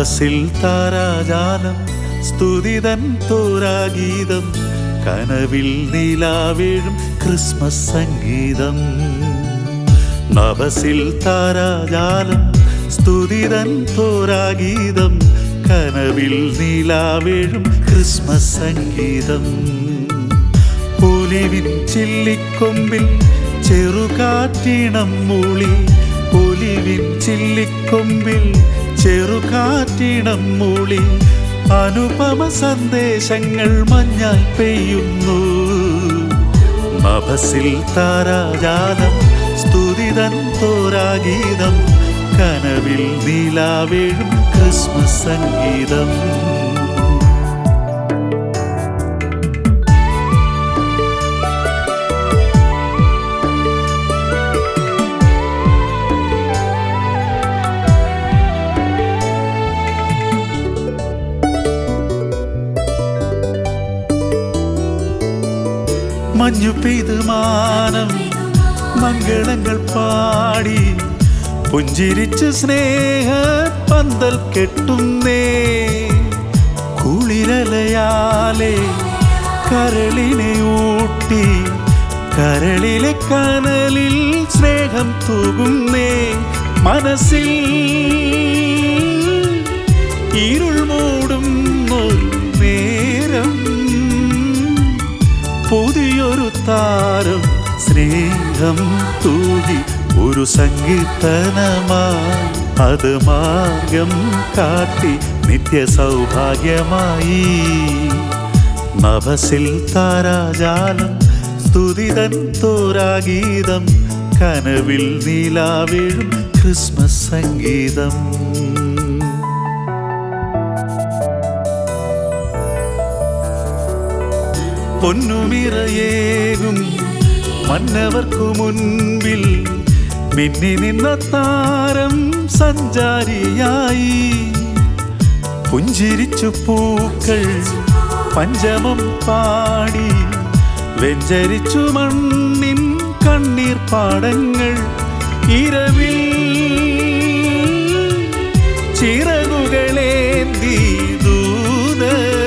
നഭസിൽ താരാജാലം സ്തുതിതൻ തോരാഗീതം കനവിൽ നീലാവേഴും ക്രിസ്മസ് സംഗീതം നഭസിൽ താരാജാലം സ്തുതിതൻ തോരാഗീതം കനവിൽ നീലാവേഴും ക്രിസ്മസ് സംഗീതം ഒലിവിൻ ചില്ലിക്കൊമ്പിൽ ചെറുകാറ്റീണം മൂളി ഒലിവിൻ ചില്ലിക്കൊമ്പിൽ ചെറുകാറ്റീണം മൂളി അനുപമ സന്ദേശങ്ങൾ മഞ്ഞായി പെയ്യുന്നു നഭസിൽ താരാജാലം സ്തുതിതൻ തോരാഗീതം കനവിൽ നീലാവേഴും ക്രിസ്മസ് സംഗീതം മഞ്ഞു പെയ്ത് മാനം മംഗളങ്ങൾ പാടി പുഞ്ചിരിച്ച് സ്നേഹ പന്തൽ കെട്ടുന്നേ കുളിരലയാലെ കരളിനെ ഊട്ടി കരളിലെ കനലിൽ സ്നേഹം തൂകുന്നേ മനസ്സിൽ ഇരുൾ മൂടുന്നൊരു നേരം പുതിയൊരു താരം സ്നേഹം തൂകി ഒരു സങ്കീർത്തനമായി അത് മാർഗം കാട്ടി നിത്യ സൗഭാഗ്യമായി നഭസിൽ താരാജാലം സ്തുതിതൻ തോരാഗീതം കനവിൽ നീലാവേഴും ക്രിസ്മസ് സംഗീതം പൊന്നുമിറയേകും മന്നവർക്കു മുൻപിൽ മിന്നി നിന്ന താരം സഞ്ചാരിയായി പുഞ്ചിരിച്ചു പൂക്കൾ പഞ്ചമം പാടി വെഞ്ചരിച്ചു മണ്ണിൻ കണ്ണീർ പാടങ്ങൾ ഇരവിൽ ചിറകുകളേന്തി ദൂത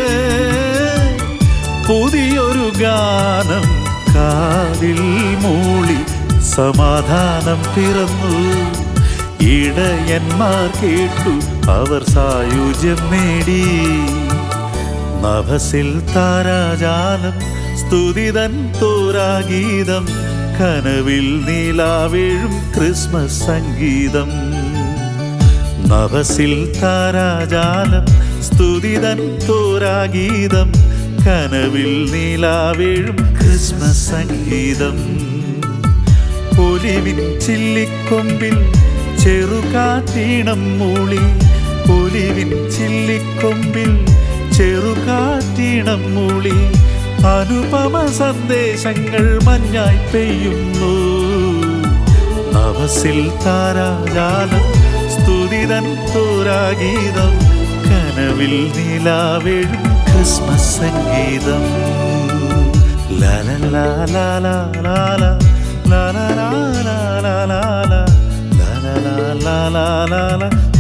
പുതിയൊരു ഗാനം കാതിൽ മൂളി സമാധാനം പിറന്നു ഇടയന്മാർ കേട്ടു അവർ സായുജ്യം നേടി നഭസിൽ താരാജാലം സ്തുതിതൻ തോരാഗീതം കനവിൽ നീലാവേഴും ക്രിസ്മസ് സംഗീതം നഭസിൽ താരാജാലം സ്തുതിതൻ തോരാഗീതം കനവിൽ നീലാവേഴും ക്രിസ്മസ് സംഗീതം ഒലിവിൻ ചില്ലിക്കൊമ്പിൽ ചെറുകാറ്റീണം മൂളി ഒലിവിൻ ചില്ലിക്കൊമ്പിൽ ചെറുകാറ്റീണം മൂളി അനുപമ സന്ദേശങ്ങൾ മഞ്ഞായി പെയ്യുന്നു നവസിൽ താരാജാലം സ്തുതിതൻ തോരാഗീതം കനവിൽ നീലാവേഴും ക്രിസ്മസ് സംഗീതം ലാല ലാല ലാല ലാല ലാല ലാല ലാല ലാല ലാല ലാല